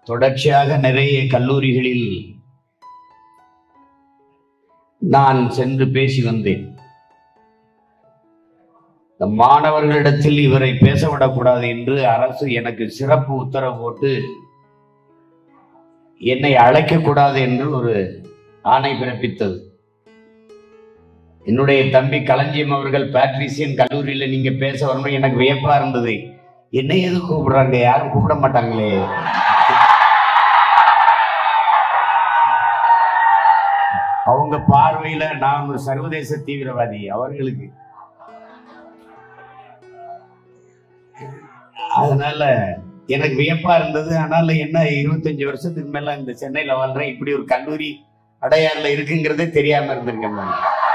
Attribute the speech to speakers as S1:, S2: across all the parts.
S1: தொடர்ச்சியாக நிறைய கல்லூரிகளில் நான் சென்று பேசி வந்தேன் இந்த மாணவர்களிடத்தில் இவரை பேச விடக்கூடாது என்று அரசு எனக்கு சிறப்பு உத்தரவு போட்டு என்னை அழைக்கக்கூடாது என்று ஒரு ஆணை பிறப்பித்தது என்னுடைய தம்பி களஞ்சியம் அவர்கள் பேட்ரிசியன் கல்லூரியில நீங்க பேச வரணும் எனக்கு வியப்பா இருந்தது என்ன எது கூப்பிடுறாங்க யாரும் கூப்பிட மாட்டாங்களே அவங்க பார்வையில நான் ஒரு சர்வதேச தீவிரவாதி அவர்களுக்கு அதனால எனக்கு வியப்பா இருந்தது ஆனால என்ன இருபத்தஞ்சு வருஷத்துக்கு மேல இந்த சென்னையில வாழ்றேன் இப்படி ஒரு கல்லூரி அடையாறுல இருக்குங்கிறதே தெரியாம இருந்திருக்கேன் நான்.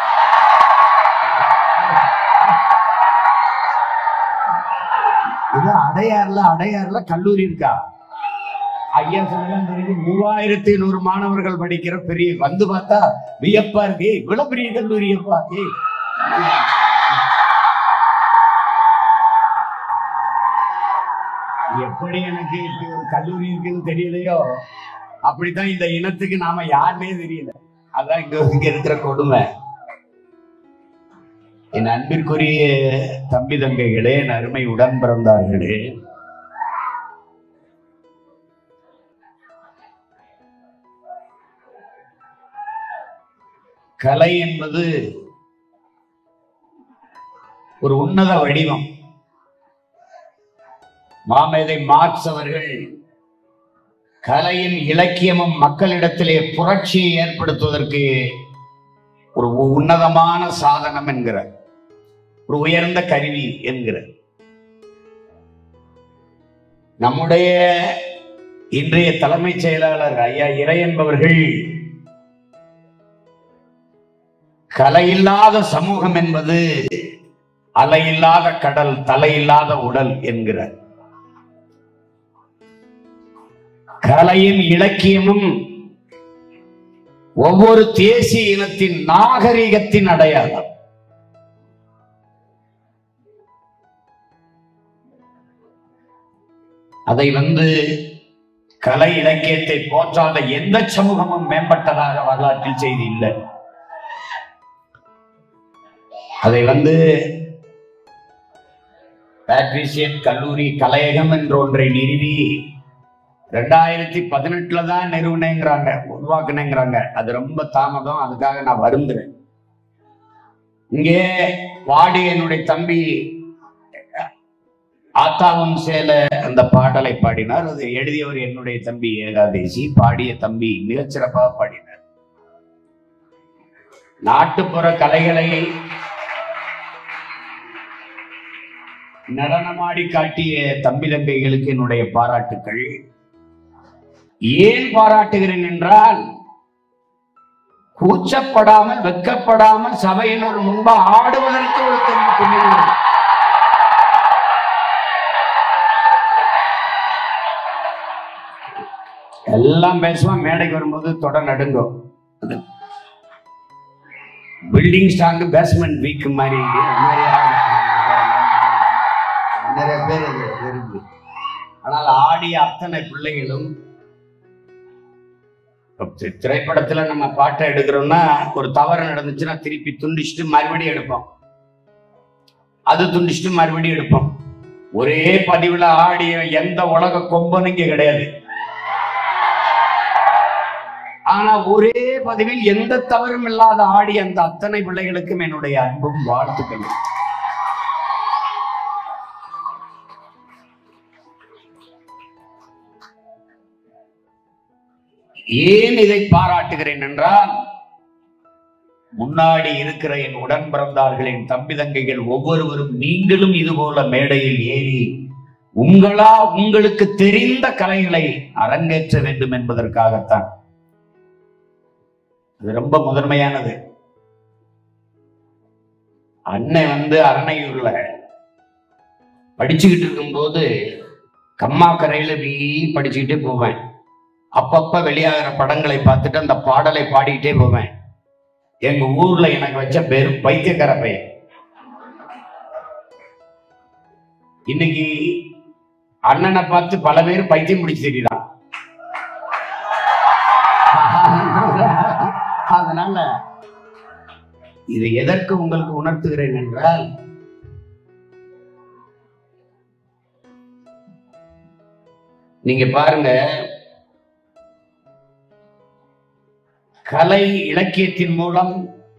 S1: இது அடையாறுல அடையாறுல கல்லூரி இருக்கா ஐயா சொல்லலாம் தெரியுது மூவாயிரத்தி நூறு மாணவர்கள் படிக்கிற பெரிய வந்து பார்த்தா வியப்பா இருக்கு ஏய், இவ்வளவு பெரிய கல்லூரி அப்பா ஏய் எப்படி எனக்கு இப்படி ஒரு கல்லூரி இருக்குன்னு தெரியலையோ அப்படித்தான் இந்த இனத்துக்கு நாம யாருன்னே தெரியல அதான் இங்க இங்க இருக்கிற கொடுமை என் அன்பிற்குரிய தம்பி தங்கைகளே என் அருமை உடன் பிறந்தார்களே கலை என்பது ஒரு உன்னத வடிவம் மாமேதை மார்க்ஸ் அவர்கள் கலையின் இலக்கியமும் மக்களிடத்திலே புரட்சியை ஏற்படுத்துவதற்கு ஒரு உன்னதமான சாதனம் என்கிறார் ஒரு உயர்ந்த கருவி என்கிறார் நம்முடைய இன்றைய தலைமைச் செயலாளர் ஐயா இறை என்பவர்கள் கலையில்லாத சமூகம் என்பது அலையில்லாத கடல் தலையில்லாத உடல் என்கிறார் கலையும் இலக்கியமும் ஒவ்வொரு தேசிய இனத்தின் நாகரிகத்தின் அடையாளம் அதை வந்து கலை இலக்கியத்தை போற்றாத எந்த சமூகமும் மேம்பட்டதாக வரலாற்றில் செய்தி இல்லை அதை வந்து பேட்ரிசியன் கல்லூரி கலையகம் என்ற ஒன்றை நிறுவி ரெண்டாயிரத்தி பதினெட்டுல தான் நிறுவனங்கிறாங்க உருவாக்குனேங்கிறாங்க அது ரொம்ப தாமதம் அதுக்காக நான் வருந்துறேன் இங்கே வாடி என்னுடைய தம்பி ஆத்தாவும் சேல அந்த பாடலை பாடினார் அது எழுதியவர் என்னுடைய தம்பி ஏகாதேசி பாடிய தம்பி மிகச்சிறப்பாக பாடினார் நாட்டுப்புற கலைகளை நடனமாடி காட்டிய தம்பி தங்கைகளுக்கு என்னுடைய பாராட்டுக்கள் ஏன் பாராட்டுகிறேன் என்றால் கூச்சப்படாமல் வெக்கப்படாமல் சபையினர் முன்பு ஆடுவதற்கு ஒரு தம்பி துணிவு. எல்லாம் பேசுவான் மேடைக்கு வரும்போது தொட நடுங்கும் பில்டிங் ஸ்ட்ராங் பேஸ்மெண்ட் வீக் மாதிரி அது மாதிரி ஆடும். நிறைய பேர் அது இருக்கு ஆனால் ஆடிய அத்தனை பிள்ளைகளும் இப்ப தி- திரைப்படத்துல நம்ம பாட்டை எடுக்கிறோம்னா ஒரு தவறு நடந்துச்சுன்னா திருப்பி துண்டிச்சுட்டு மறுபடியும் எடுப்போம் அது துண்டிச்சுட்டு மறுபடியும் எடுப்போம் ஒரே பதிவுல ஆடிய எந்த உலக கொம்பனும் இங்க கிடையாது ஆனா ஒரே பதிவில் எந்த தவறும் இல்லாத ஆடிய அந்த அத்தனை பிள்ளைகளுக்கும் என்னுடைய அன்பும் வாழ்த்துக்களும் ஏன் இதை பாராட்டுகிறேன் என்றால் முன்னாடி இருக்கிற என் உடன் பிறந்தார்களின் தம்பி தங்கைகள் ஒவ்வொருவரும் நீங்களும் இது போல மேடையில் ஏறி உங்களா உங்களுக்கு தெரிந்த கலைகளை அரங்கேற்ற வேண்டும் என்பதற்காகத்தான் அது ரொம்ப முதன்மையானது அண்ணன் வந்து அரணையூர்ல படிச்சுக்கிட்டு இருக்கும்போது கம்மா கரையில வீ படிச்சுக்கிட்டே போவேன் அப்பப்ப வெளியாகிற படங்களை பார்த்துட்டு அந்த பாடலை பாடிக்கிட்டே போவேன் எங்க ஊர்ல எனக்கு வச்ச பேரு பைத்தியக்கார பையன் இன்னைக்கு அண்ணனை பார்த்து பல பேர் பைத்தியம் பிடிச்சு தெரியுதான் இது எதற்கு உங்களுக்கு உணர்த்துகிறேன் என்றால் நீங்க பாருங்க கலை இலக்கியத்தின் மூலம்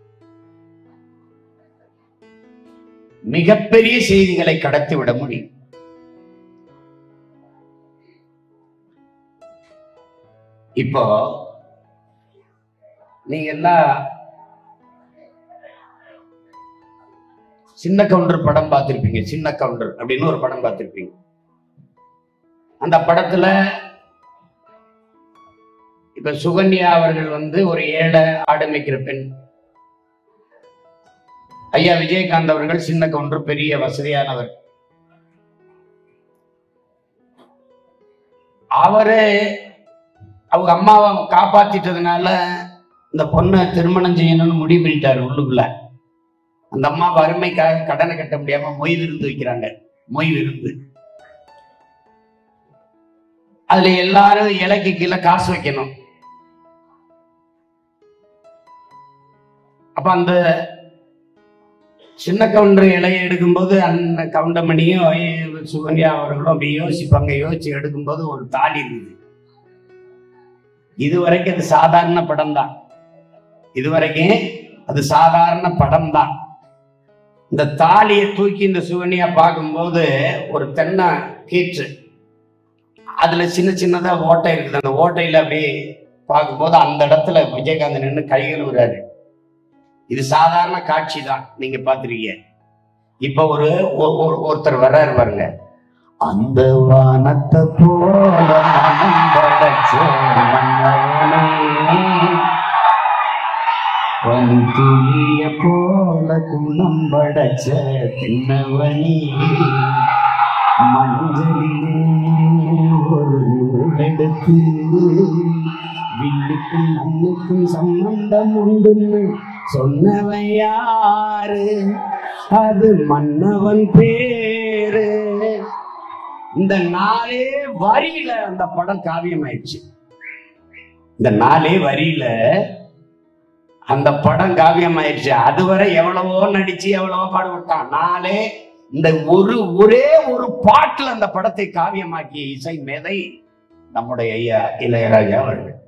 S1: மிகப்பெரிய செய்திகளை கடத்திவிட முடியும் இப்போ நீங்க எல்லாம் சின்ன கவுண்டர் படம் பார்த்திருப்பீங்க சின்ன கவுண்டர் அப்படின்னு ஒரு படம் பார்த்திருப்பீங்க அந்த படத்துல இப்ப சுகன்யா அவர்கள் வந்து ஒரு ஏழை ஆடு மேய்க்கிற பெண் ஐயா விஜயகாந்த் அவர்கள் சின்ன கவுண்டர் பெரிய வசதியானவர் அவரு அவங்க அம்மாவை காப்பாத்திட்டதுனால இந்த பொண்ணை திருமணம் செய்யணும்னு முடிவு பண்ணிட்டாரு உள்ளுக்குள்ள அந்த அம்மா வறுமைக்காக கடனை கட்ட முடியாம மொய் விருந்து வைக்கிறாங்க மொய் விருந்து அதுல எல்லாரும் இலைக்கு கீழே காசு வைக்கணும் அப்ப அந்த சின்ன கவுண்டர் இலையை எடுக்கும்போது அந்த கவுண்டமணியும் ஐ- சுகன்யா அவர்களும் அப்படி யோசிப்பாங்க யோசிச்சு எடுக்கும்போது ஒரு தாலி இருக்குது இதுவரைக்கும் அது சாதாரண படம் தான் இதுவரைக்கும் அது சாதாரண படம் தான் இந்த தாலியை தூக்கி இந்த சுகன்யா பார்க்கும்போது ஒரு தென்னை கீற்று அதுல சின்ன சின்னதா ஓட்டை இருக்குது அந்த ஓட்டையில அப்படியே பார்க்கும்போது அந்த இடத்துல விஜயகாந்த் நின்று கைகள் விடுறாரு இது சாதாரண காட்சி தான் நீங்க பாத்துருக்கீங்க இப்ப ஒரு ஒ- ஒ- ஒருத்தர் வர்றாரு பாருங்க அந்த வானத்தை போல மனம் படைச்ச மன்னவனே, பனித்துளிய போல குணம் படைச்ச தின்னவனி மஞ்சளிலே ஒரு நூலெடுத்து வில்லுக்கும் மண்ணுக்கும் சம்பந்தம் உண்டுன்னு சொன்னவன் யாரு அது மன்னவன் பேரு இந்த நாளே வரியில அந்த படம் காவியம் ஆயிடுச்சு இந்த நாளே வரியில அந்த படம் காவியம் ஆயிடுச்சு அதுவரை எவ்வளவோ நடிச்சு எவ்வளவோ பாடுபட்டான் நாளே இந்த ஒரு ஒரே ஒரு பாட்டுல அந்த படத்தை காவியமாக்கிய இசை மேதை நம்முடைய ஐயா இளையராஜா அவர்கள்